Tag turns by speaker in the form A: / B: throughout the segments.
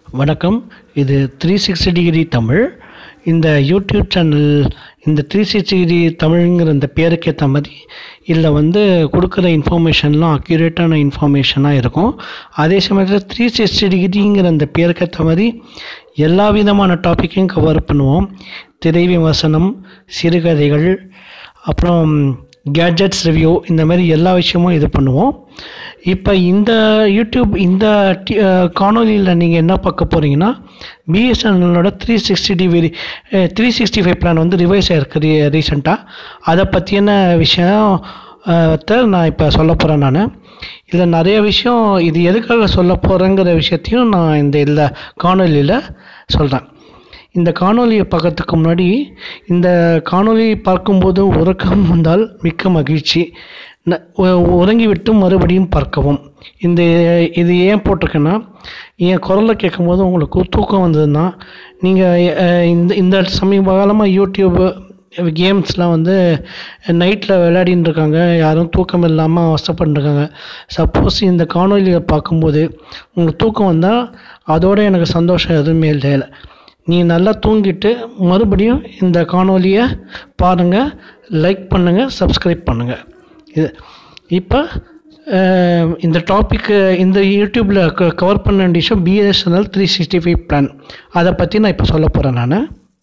A: வணக்கம் இது three sixty degree Tamil இந்த யூடியூப் சேனல் இந்த த்ரீ சிக்ஸ்டி டிகிரி தமிழ்ங்கிற இந்த பேருக்கு ஏற்ற மாதிரி இதில் வந்து கொடுக்குற இன்ஃபர்மேஷன்லாம் அக்யூரேட்டான இன்ஃபர்மேஷனாக இருக்கும் அதே சமயத்தில் த்ரீ சிக்ஸ்டி டிகிரிங்கிற இந்த பேருக்கு ஏற்ற மாதிரி எல்லா விதமான டாப்பிக்கையும் கவர் பண்ணுவோம் திரை விமர்சனம் சிறுகதைகள் அப்புறம் கேட்ஜெட்ஸ் ரிவ்யூ இந்த மாதிரி எல்லா விஷயமும் இது பண்ணுவோம் இப்போ இந்த யூடியூப் இந்த காணொலியில் நீங்கள் என்ன பார்க்க போகிறீங்கன்னா பிஎஸ்என்எல்லோட three sixty degree three sixty five plan வந்து ரிவைஸ் ஆயிருக்கு ரீ ரீசெண்டாக அதை பற்றின விஷயம் த்தை நான் இப்போ சொல்ல போகிறேன் நான் இதில் நிறைய விஷயம் இது எதுக்காக சொல்ல போகிறேங்கிற விஷயத்தையும் நான் இந்த இதில் காணொலியில் சொல்கிறேன் இந்த காணொலியை பார்க்கறதுக்கு முன்னாடி இந்த காணொலி பார்க்கும்போது உறக்கம் வந்தால் மிக்க மகிழ்ச்சி ந- உ- உறங்கிவிட்டு மறுபடியும் பார்க்கவும் இந்த இது ஏன் போட்டிருக்கேன்னா என் குரலை கேட்கும்போது உங்களுக்கு தூக்கம் வந்ததுன்னா நீங்கள் இந்த இந்த சமீப காலமாக யூடியூப்பு கேம்ஸ்லாம் வந்து நைட்டில் விளையாடின்னு இருக்காங்க யாரும் தூக்கம் இல்லாமல் அவஸ்தப்பட்டுருக்காங்க சப்போஸ் இந்த காணொலியை பார்க்கும்போது உங்களுக்கு தூக்கம் வந்தால் அதோட எனக்கு சந்தோஷம் எதுவுமே இல்லை நீ நல்லா தூங்கிட்டு மறுபடியும் இந்த காணொலியை பாருங்கள் லைக் பண்ணுங்கள் சப்ஸ்கிரைப் பண்ணுங்கள் இது இப்போ அஹ், இந்த டாப்பிக்கு இந்த யூடியூப்பில் கவர் பண்ண வேண்டிய விஷயம் BSNL three sixty five plan அதை பற்றி நான் இப்போ சொல்ல போகிறேன் நான்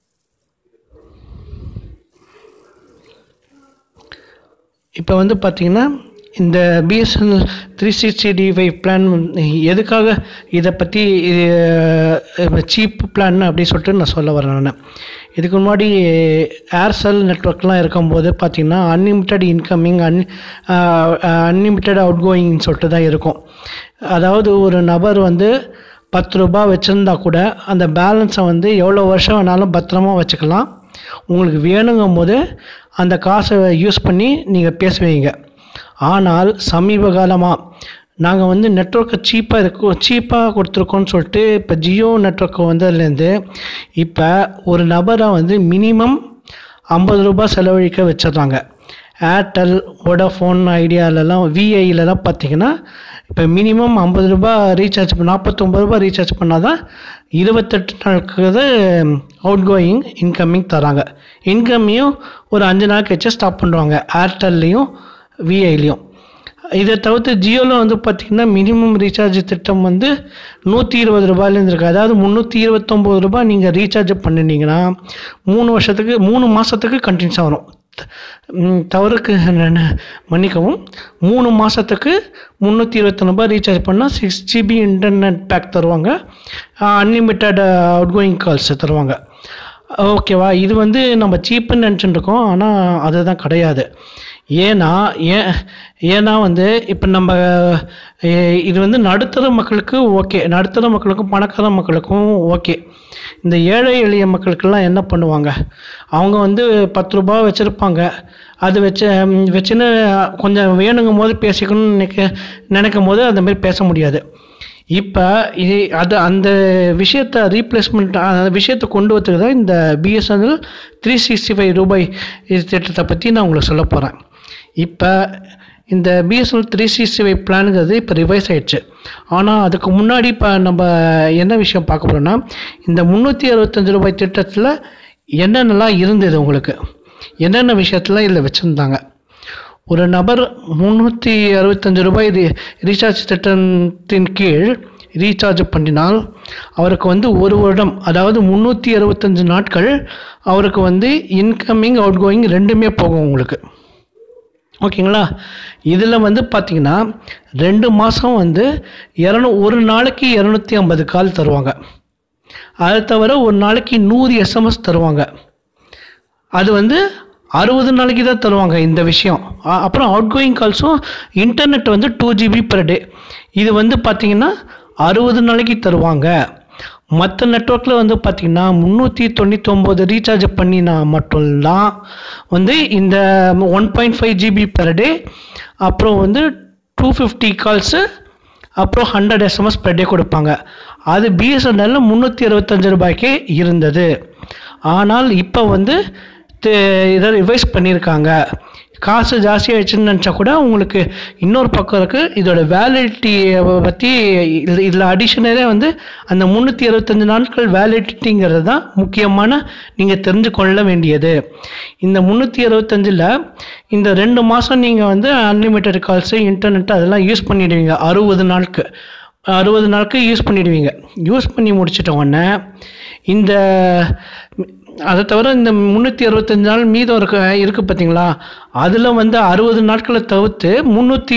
A: இப்போ வந்து பார்த்தீங்கன்னா இந்த BSNL three sixty D five plan எதுக்காக இதை பற்றி சீப் பிளான் அப்படி சொல்லிட்டு நான் சொல்ல வரேன் நான் இதுக்கு முன்னாடி ஏர்செல் நெட்ஒர்க்லாம் இருக்கும்போது பார்த்தீங்கன்னா அன்லிமிட்டெட் இன்கமிங் அன் அன்லிமிட்டெட் அவுட் கோயிங்னு சொல்லிட்டு தான் இருக்கும் அதாவது ஒரு நபர் வந்து பத்து ரூபாய் வச்சுருந்தா கூட அந்த பேலன்ஸை வந்து எவ்வளோ வருஷம் வேணாலும் பத்திரமா வச்சுக்கலாம் உங்களுக்கு வேணுங்கும் போது அந்த காசை யூஸ் பண்ணி நீங்கள் பேசுவீங்க ஆனால் சமீப காலமாக நாங்கள் வந்து நெட்ஒர்க்கை சீப்பாக இருக்கும் சீப்பாக கொடுத்துருக்கோன்னு சொல்லிட்டு இப்போ ஜியோ நெட்ஒர்க் வந்ததுலேருந்து இப்போ ஒரு நபரை வந்து மினிமம் ஐம்பது ரூபாய் செலவழிக்க வச்சிடுறாங்க ஏர்டெல் வோடாஃபோன் ஐடியாலலாம் விஐலலாம் பார்த்தீங்கன்னா இப்போ மினிமம் ஐம்பது ரூபாய் ரீசார்ஜ் பண்ண நாற்பத்தொம்பது ரூபாய் ரீசார்ஜ் பண்ணால் தான் இருபத்தெட்டு நாளுக்கு அவுட் கோயிங் இன்கமிங் தராங்க இன்கம்மையும் ஒரு அஞ்சு நாள் கழிச்சு ஸ்டாப் பண்ணுவாங்க ஏர்டெல்லையும் விஐலையும் இதை தவிர்த்து ஜியோவில் வந்து பார்த்திங்கன்னா மினிமம் ரீசார்ஜ் திட்டம் வந்து நூற்றி இருபது ரூபாயிலேருந்து இருக்குது அதாவது முந்நூற்றி இருபத்தொம்போது ரூபாய் நீங்கள் ரீசார்ஜ் பண்ணிட்டீங்கன்னா மூணு வருஷத்துக்கு மூணு மாதத்துக்கு கண்டினியூஸாக வரும் த- ம், தவறுக்கு நான் மன்னிக்கவும் மூணு மாதத்துக்கு முந்நூற்றி இருபத்தொன்று ரூபாய் ரீசார்ஜ் பண்ணால் சிக்ஸ் ஜிபி இன்டர்நெட் பேக் தருவாங்க அன்லிமிட்டெட் அவுட் கோயிங் கால்ஸ் தருவாங்க ஓகேவா இது வந்து நம்ம சீப்புன்னு நினச்சிட்டு இருக்கோம் ஆனால் அதுதான் கிடையாது ஏன்னா ஏன் ஏன்னா வந்து இப்போ நம்ம எ- இது வந்து நடுத்தர மக்களுக்கு ஓகே நடுத்தர மக்களுக்கும் பணக்கார மக்களுக்கும் ஓகே இந்த ஏழை எளிய மக்களுக்கெல்லாம் என்ன பண்ணுவாங்க அவங்க வந்து பத்து ரூபா வச்சுருப்பாங்க அது வச்சு ம், வச்சுன்னு கொஞ்சம் வேணுங்கும் போது பேசிக்கணும்னு நினைக்க நினைக்கும் போது அந்த மாதிரி பேச முடியாது இப்போ இது அது அந்த விஷயத்தை ரீப்ளேஸ்மெண்ட் அந்த விஷயத்தை கொண்டு வரதுக்கு தான் இந்த பிஎஸ்என்எல் த்ரீ சிக்ஸ்டி ஃபைவ் ரூபாய் இது திட்டத்தை பற்றி நான் உங்களுக்கு சொல்ல போகிறேன் இப்போ இந்த பிஎஸ்என்எல் த்ரீ சிக்ஸ்டி ஃபைவ் பிளானுங்கிறது இப்போ ரிவைஸ் ஆயிடுச்சு ஆனால் அதுக்கு முன்னாடி இப்போ நம்ம என்ன விஷயம் பார்க்க போகிறோம்னா இந்த முந்நூற்றி அறுபத்தஞ்சு ரூபாய் திட்டத்தில் என்னென்னலாம் இருந்தது உங்களுக்கு என்னென்ன விஷயத்தில் இதில் வச்சுருந்தாங்க ஒரு நபர் முந்நூற்றி அறுபத்தஞ்சு ரூபாய் ரீ ரீசார்ஜ் திட்டத்தின் கீழ் ரீசார்ஜ் பண்ணினால் அவருக்கு வந்து ஒரு வருடம் அதாவது முந்நூற்றி அறுபத்தஞ்சு நாட்கள் அவருக்கு வந்து இன்கமிங் அவுட் கோயிங் ரெண்டுமே போகும் உங்களுக்கு ஓகேங்களா இதில் வந்து பார்த்தீங்கன்னா ரெண்டு மாதம் வந்து இரநூ ஒரு நாளைக்கு இரநூத்தி ஐம்பது கால் தருவாங்க அது தவிர ஒரு நாளைக்கு நூறு எஸ்எம்எஸ் தருவாங்க அது வந்து அறுபது நாளைக்கு தான் தருவாங்க இந்த விஷயம் அ- அப்புறம் அவுட் கோயிங் கால்ஸும் இன்டர்நெட் வந்து டூ ஜிபி பர் டே இது வந்து பார்த்தீங்கன்னா அறுபது நாளைக்கு தருவாங்க மற்ற நெட்ஒர்க்கில் வந்து பார்த்தீங்கன்னா முந்நூற்றி தொண்ணூத்தொம்பது ரீசார்ஜ் பண்ணினா மட்டும்தான் வந்து இந்த one point five GB per day அப்புறம் வந்து டூ ஃபிஃப்டி கால்ஸு அப்புறம் ஹண்ட்ரட் எஸ்எம்எஸ் per டே கொடுப்பாங்க அது பிஎஸ்என்எல்ல முந்நூற்றி அறுபத்தஞ்சு ரூபாய்க்கே இருந்தது ஆனால் இப்போ வந்து தே- இதை ரிவைஸ் பண்ணியிருக்காங்க காசு ஜாஸ்தியாகிடுச்சுன்னு நினச்சா கூட உங்களுக்கு இன்னொரு பக்கம் இருக்குது இதோட வேலிடிட்டியை பற்றி இது இதில் அடிஷனலே வந்து அந்த முந்நூற்றி அறுபத்தஞ்சு நாட்கள் வேலிடிட்டிங்கிறது தான் முக்கியமான நீங்கள் தெரிஞ்சு கொள்ள வேண்டியது இந்த முந்நூற்றி அறுபத்தஞ்சில் இந்த ரெண்டு மாதம் நீங்கள் வந்து அன்லிமிட்டெட் கால்ஸு இன்டர்நெட் அதெல்லாம் யூஸ் பண்ணிடுவீங்க அறுபது நாளுக்கு அறுபது நாளுக்கு யூஸ் பண்ணிடுவீங்க யூஸ் பண்ணி முடிச்சிட்ட உடனே இந்த அதை தவிர இந்த முந்நூற்றி அறுபத்தஞ்சு நாள் மீதம் இருக்க இருக்குது பார்த்தீங்களா அதில் வந்து அறுபது நாட்களை தவிர்த்து முந்நூற்றி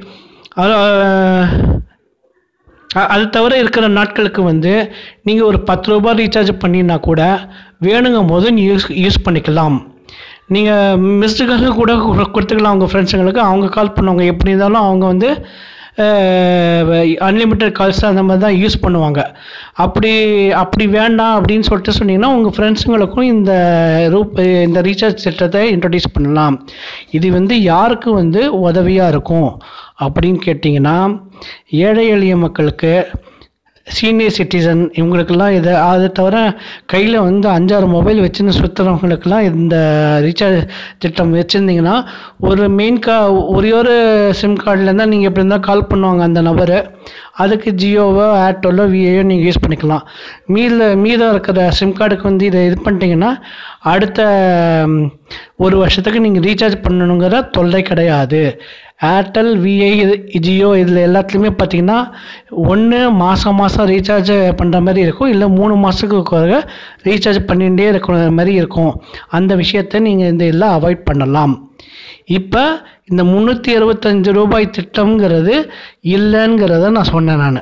A: அது தவிர இருக்கிற நாட்களுக்கு வந்து நீங்கள் ஒரு பத்து ரூபாய் ரீசார்ஜ் பண்ணினா கூட வேணுங்கும் போது யூஸ் யூஸ் பண்ணிக்கலாம் நீங்கள் மிஸ்டு கால் கூட கொடுத்துக்கலாம் உங்கள் ஃப்ரெண்ட்ஸுங்களுக்கு அவங்க கால் பண்ணுவாங்க எப்படி இருந்தாலும் அவங்க வந்து அன்லிமிட்டெட் கால்ஸ் அந்த மாதிரி தான் யூஸ் பண்ணுவாங்க அப்படி அப்படி வேண்டாம் அப்படின்னு சொல்லிட்டு சொன்னீங்கன்னா உங்கள் ஃப்ரெண்ட்ஸுங்களுக்கும் இந்த ரூப் இந்த ரீசார்ஜ் திட்டத்தை இன்ட்ரடியூஸ் பண்ணலாம் இது வந்து யாருக்கு வந்து உதவியாக இருக்கும் அப்படின்னு கேட்டிங்கன்னா ஏழை எளிய மக்களுக்கு சீனியர் சிட்டிசன் இவங்களுக்கெல்லாம் இதை அதை தவிர கையில் வந்து அஞ்சாறு மொபைல் வச்சுன்னு சுற்றுறவங்களுக்கெல்லாம் இந்த ரீசார்ஜ் திட்டம் வச்சுருந்தீங்கன்னா ஒரு மெயின் கா ஒரே ஒரு சிம் கார்டில் நீங்கள் எப்படி இருந்தால் கால் பண்ணுவாங்க அந்த நபர் அதுக்கு ஜியோவோ ஏர்டெல்லோ விஏயோ நீங்கள் யூஸ் பண்ணிக்கலாம் மீத மீதம் இருக்கிற சிம் கார்டுக்கு வந்து இதை இது பண்ணிட்டீங்கன்னா அடுத்த ம், ஒரு வருஷத்துக்கு நீங்கள் ரீசார்ஜ் பண்ணணுங்கிற தொல்லை கிடையாது ஏர்டெல் விஐ இது ஜியோ இதில் எல்லாத்துலேயுமே பார்த்தீங்கன்னா ஒன்று மாதம் மாதம் ரீசார்ஜ் பண்ணுற மாதிரி இருக்கும் இல்லை மூணு மாதத்துக்கு ரீசார்ஜ் பண்ணிகிட்டே இருக்கிற மாதிரி இருக்கும் அந்த விஷயத்தை நீங்கள் இந்த இதில் அவாய்ட் பண்ணலாம் இப்போ இந்த முந்நூற்றி அறுபத்தஞ்சு ரூபாய் திட்டம்ங்கிறது இல்லைங்கிறத நான் சொன்னேன் நான்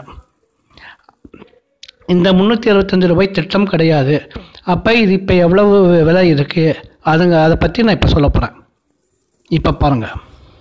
A: இந்த முந்நூற்றி அறுபத்தஞ்சு ரூபாய் திட்டம் கிடையாது அப்போ இது இப்போ எவ்வளவு விலை இருக்குது அதுங்க அதை பற்றி நான் இப்போ சொல்ல போகிறேன் இப்போ பாருங்கள்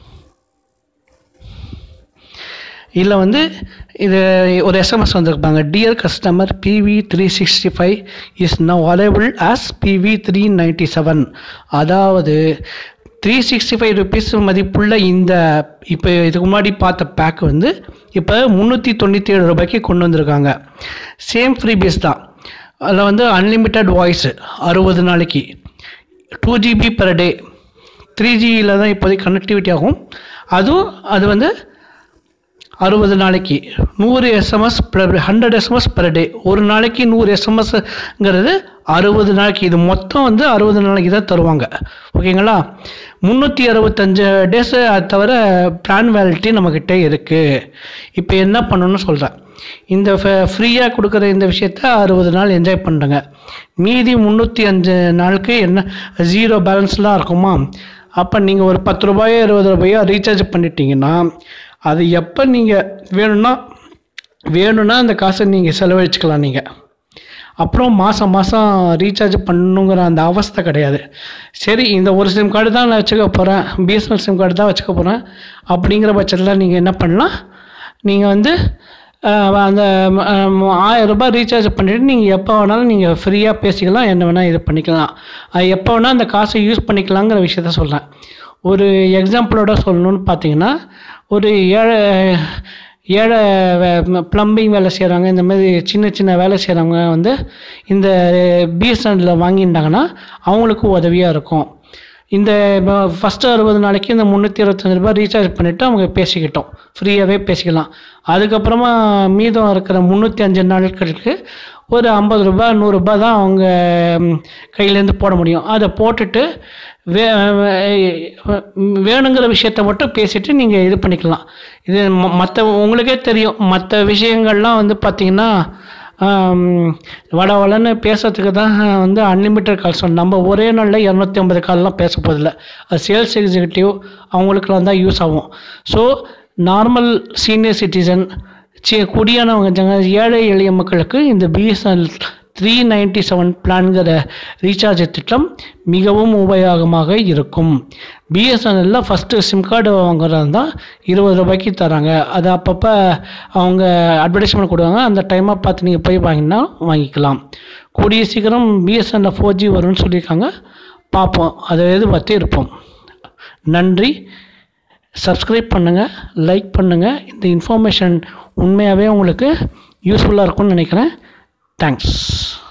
A: இதில் வந்து இது ஒரு எஸ்எம்எஸ் வந்திருப்பாங்க dear customer PV three sixty five is now available as PV three ninety seven அதாவது த்ரீ சிக்ஸ்டி ஃபைவ் ருபீஸ் மதிப்புள்ள இந்த இப்போ இதுக்கு முன்னாடி பார்த்த பேக் வந்து இப்போ முந்நூற்றி தொண்ணூற்றி ஏழு ரூபாய்க்கு கொண்டு வந்திருக்காங்க சேம் ஃப்ரீ பேஸ் தான் அதில் வந்து அன்லிமிட்டெட் வாய்ஸ் அறுபது நாளைக்கு two GB per day three ஜியில் தான் இப்போதைக்கு கனெக்டிவிட்டி ஆகும் அதுவும் அது வந்து அறுபது நாளைக்கு நூறு SMS per hundred SMS per day ஒரு நாளைக்கு நூறு எஸ்எம்எஸ்ங்கிறது அறுபது நாளைக்கு இது மொத்தம் வந்து அறுபது நாளைக்கு தான் தருவாங்க ஓகேங்களா முந்நூற்றி அறுபத்தஞ்சு டேஸு அது தவிர பிளான் வேலிட்டி நம்மக்கிட்ட இருக்குது இப்போ என்ன பண்ணணும்னு சொல்கிறேன் இந்த ஃப்ரீயாக கொடுக்குற இந்த விஷயத்த அறுபது நாள் என்ஜாய் பண்ணுறேங்க மீதி முந்நூற்றி அஞ்சு நாளுக்கு என்ன ஜீரோ பேலன்ஸ்லாம் இருக்குமா அப்போ நீங்கள் ஒரு பத்து ரூபாயோ இருபது ரூபாயோ ரீசார்ஜ் பண்ணிட்டீங்கன்னா அது எப்போ நீங்கள் வேணும்னா வேணும்னா அந்த காசை நீங்கள் செலவழிச்சுக்கலாம் நீங்கள் அப்புறம் மாதம் மாதம் ரீசார்ஜ் பண்ணணுங்கிற அந்த அவஸ்தை கிடையாது சரி இந்த ஒரு சிம் கார்டு தான் நான் வச்சுக்க போகிறேன் பிஎஸ்என்எல் சிம் கார்டு தான் வச்சுக்க போகிறேன் அப்படிங்கிற பட்சத்தில் நீங்கள் என்ன பண்ணலாம் நீங்கள் வந்து அஹ், அந்த ஆயிரம் ரூபாய் ரீசார்ஜ் பண்ணிவிட்டு நீங்கள் எப்போ வேணாலும் நீங்கள் ஃப்ரீயாக பேசிக்கலாம் என்ன வேணால் இது பண்ணிக்கலாம் அது எப்போ வேணால் அந்த காசை யூஸ் பண்ணிக்கலாங்கிற விஷயத்த சொல்கிறேன் ஒரு எக்ஸாம்பிளோட சொல்லணும்னு பார்த்தீங்கன்னா ஒரு ஏழை ஏழை ப்ளம்பிங் வேலை செய்கிறவங்க இந்த மாதிரி சின்ன சின்ன வேலை செய்கிறவங்க வந்து இந்த பிஎஸ்என்எல்ல வாங்கிட்டாங்கன்னா அவங்களுக்கு உதவியாக இருக்கும் இந்த ஃபஸ்ட்டு அறுபது நாளைக்கு இந்த முந்நூற்றி இருபத்தஞ்சு ரூபாய் ரீசார்ஜ் பண்ணிவிட்டு அவங்க பேசிக்கிட்டோம் ஃப்ரீயாகவே பேசிக்கலாம் அதுக்கப்புறமா மீதம் இருக்கிற முந்நூற்றி அஞ்சு நாட்களுக்கு ஒரு ஐம்பது ரூபாய் நூறுரூபா தான் அவங்க ம், கையிலேருந்து போட முடியும் அதை போட்டுட்டு வே வே- வேணுங்கிற விஷயத்த மட்டும் பேசிட்டு நீங்கள் இது பண்ணிக்கலாம் இது மற்ற உங்களுக்கே தெரியும் மற்ற விஷயங்கள்லாம் வந்து பார்த்திங்கன்னா ஆம், வட வடன்னு பேசுறதுக்கு தான் வந்து அன்லிமிட்டட் கால்ஸ் நம்ம ஒரே நாளில் இரநூத்தி ஐம்பது கால்லாம் பேச போதில்ல அது சேல்ஸ் எக்ஸிக்யூட்டிவ் அவங்களுக்குலாம் தான் யூஸ் ஆகும் ஸோ நார்மல் சீனியர் சிட்டிசன் சி குடியானவங்க ஜன ஏழை எளிய மக்களுக்கு இந்த பிஎஸ்என்எல் த்ரீ நைன்டி செவன் பிளான்கிற ரீசார்ஜ் திட்டம் மிகவும் உபயோகமாக இருக்கும் பிஎஸ்என்எல்ல ஃபஸ்ட்டு சிம் கார்டு வாங்குறது தான் இருபது ரூபாய்க்கு தராங்க அது அப்பப்போ அவங்க அட்வர்டைஸ்மெண்ட் கொடுவாங்க அந்த டைமாக பார்த்து நீங்கள் போய் வாங்கினா வாங்கிக்கலாம் கூடிய சீக்கிரம் பிஎஸ்என்எல் ஃபோர் ஜி வரும்னு சொல்லியிருக்காங்க பார்ப்போம் அதை எதிர்பார்த்து இருப்போம் நன்றி சப்ஸ்கிரைப் பண்ணுங்கள் லைக் பண்ணுங்கள் இந்த இன்ஃபர்மேஷன் உண்மையாகவே உங்களுக்கு யூஸ்ஃபுல்லாக இருக்கும்னு நினைக்கிறேன் தேங்க்ஸ்